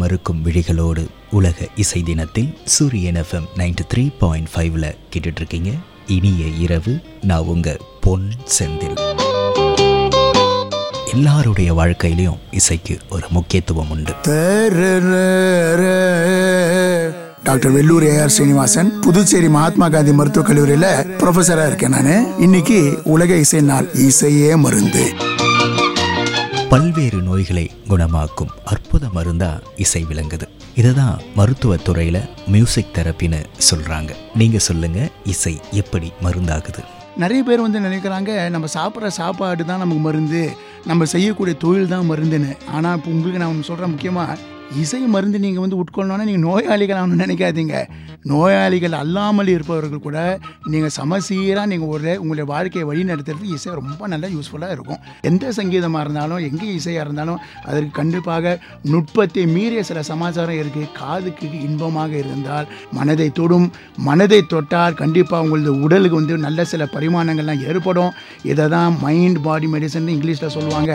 மறுக்கும் விழிகளோடு உலக இசை தினத்தில் சூரியன் எஃப்எம் நைன்டி த்ரீ பாயிண்ட் ஃபைவ்ல கேட்டுட்ருக்கீங்க இனிய இரவு நான் உங்க பொன் செந்தில் எல்லாருடைய வாழ்க்கையிலையும் இசைக்கு ஒரு முக்கியத்துவம் உண்டு டாக்டர் வெள்ளூர் ஏஆர் ஸ்ரீனிவாசன் புதுச்சேரி மகாத்மா காந்தி மருத்துவக் கல்லூரியில ப்ரொஃபஸரா இருக்கேன் நானு இன்னைக்கு உலக இசை நாள் இசையே மருந்து பல்வேறு நோய்களை குணமாக்கும் அற்புத மருந்தா இசை விளங்குது இதுதான் மருத்துவத்துறையில மியூசிக் தெரப்பின்னு சொல்றாங்க நீங்க சொல்லுங்க இசை எப்படி மருந்தாகுது நிறைய பேர் வந்து நினைக்கிறாங்க நம்ம சாப்பிட்ற சாப்பாடு தான் நமக்கு மருந்து நம்ம செய்யக்கூடிய தொழில் தான் மருந்துன்னு ஆனால் இப்போ உங்களுக்கு நான் ஒன்று சொல்கிறேன் முக்கியமாக இசை மருந்து நீங்கள் வந்து உட்கொள்ளணும்னா நீங்கள் நோயாளிகள் ஆகணும்னு நினைக்காதீங்க நோயாளிகள் அல்லாமல் இருப்பவர்கள் கூட நீங்கள் சமசீராக நீங்கள் ஒரு உங்களுடைய வாழ்க்கையை வழி நடத்துறதுக்கு இசை ரொம்ப நல்லா யூஸ்ஃபுல்லாக இருக்கும் எந்த சங்கீதமாக இருந்தாலும் எங்கே இசையாக இருந்தாலும் அதற்கு கண்டிப்பாக நுட்பத்தை மீறிய சில சமாச்சாரம் இருக்குது காதுக்கு இன்பமாக இருந்தால் மனதை தொடும் மனதை தொட்டால் கண்டிப்பாக உங்களது உடலுக்கு வந்து நல்ல சில பரிமாணங்கள்லாம் ஏற்படும் இதை தான் மைண்ட் பாடி மெடிசன் இங்கிலீஷில் சொல்லுவாங்க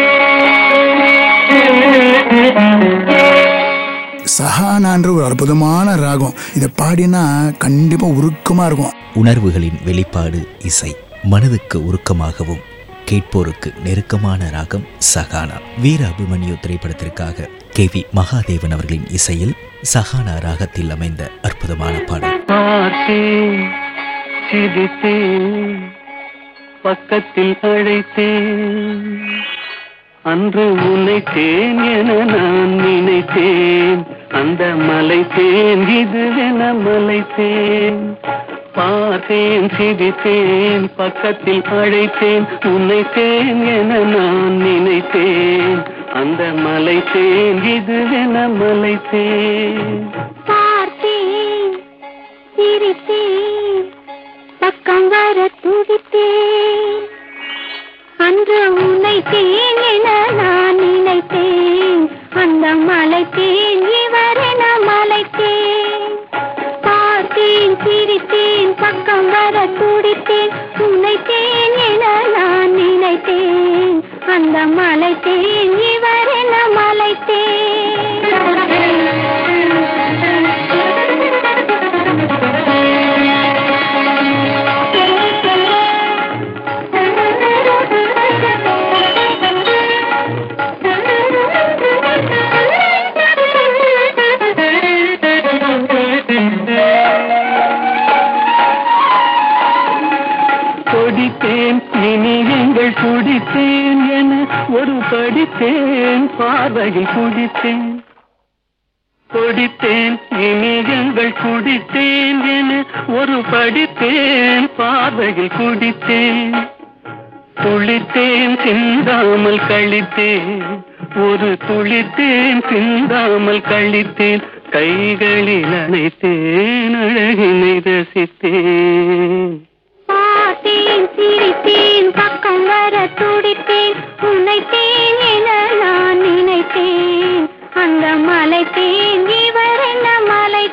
சஹானான்ற ஒரு அற்புதமான ராகம் இதை பாடினா கண்டிப்பாக உருக்கமாக இருக்கும் உணர்வுகளின் வெளிப்பாடு இசை மனதுக்கு உருக்கமாகவும் கேட்போருக்கு நெருக்கமான ராகம் சகானா வீர அபிமன்யு திரைப்படத்திற்காக கே வி மகாதேவன் அவர்களின் இசையில் சகானா ராகத்தில் அமைந்த அற்புதமான பாடல் பார்த்தேன் சிரித்தேன் பக்கத்தில் அழைத்தேன் அன்று உன்னைத்தேன் என நான் நினைத்தேன் அந்த மலைத்தேன் இதுவென மலைத்தேன் பார்த்தேன் சிரித்தேன் பக்கத்தில் அழைத்தேன் உன்னைத்தேன் என நான் நினைத்தேன் அந்த மலைத்தேன் இதுவென மலைத்தேன் பார்த்தேன் சிரித்தேன் பக்கம் வர துடித்தேன் அன்று உன்னை தேன் என நான் நினைத்தேன் அந்த மலை தேன் இவரென மலைத்தேன் பார்த்தேன் சிரித்தேன் பக்கம் வர துடித்தேன் உன்னை தேன் என நான் நினைத்தேன் அந்த மலை தேன் இவரென கொடித்தேன் இனி எங்கள் குடித்தேன் என ஒரு படித்தேன் பார்வையில் குடித்தேன் கொடித்தேன் இனி எங்கள் குடித்தேன் என ஒரு படித்தேன் பார்வையில் குடித்தேன் துளித்தேன் சிந்தாமல் கழித்தேன் ஒரு துளித்தேன் சிந்தாமல் கழித்தேன் கைகளில் அணைத்தேன் அழகினை ரசித்தேன் பார்த்தேன் சிரித்தேன் பக்கம் வர துடித்தேன் உன்னைத்தேன் என நான் நினைத்தேன் அந்த மலை தேன் இவர் என்ன மலை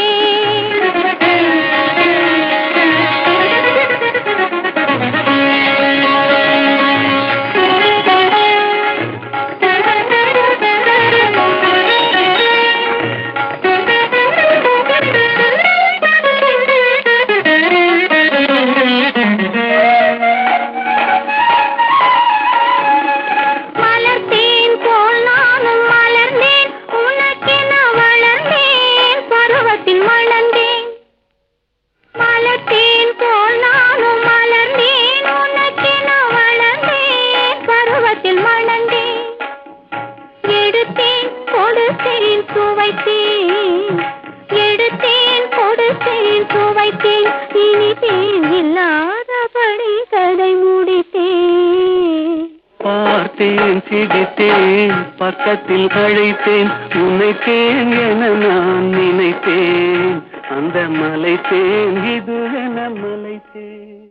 மலர்த்தேன் போல் நானும் மலர்ந்தேன் உனக்கென வளர்ந்தேன் பருவத்தில் மலர்ந்தேன் மலர்த்தேன் போல் நானும் மலர்ந்தேன் உனக்கென வளர்ந்தேன் பருவத்தில் மலர்ந்தேன் எடுத்தேன் கொடுத்தேன் சுவைத்தேன் எடுத்தேன் கொடுத்தேன் சுவைத்தேன் இனித்தேன் இல்லாதபடி கதை முடித்தேன் பார்த்தேன் சிரித்தேன் பக்கத்தில் அழைத்தேன் உன்னைத்தேன் என நான் நினைத்தேன் அந்த மலைத்தேன் இதுவென மலைத்தேன்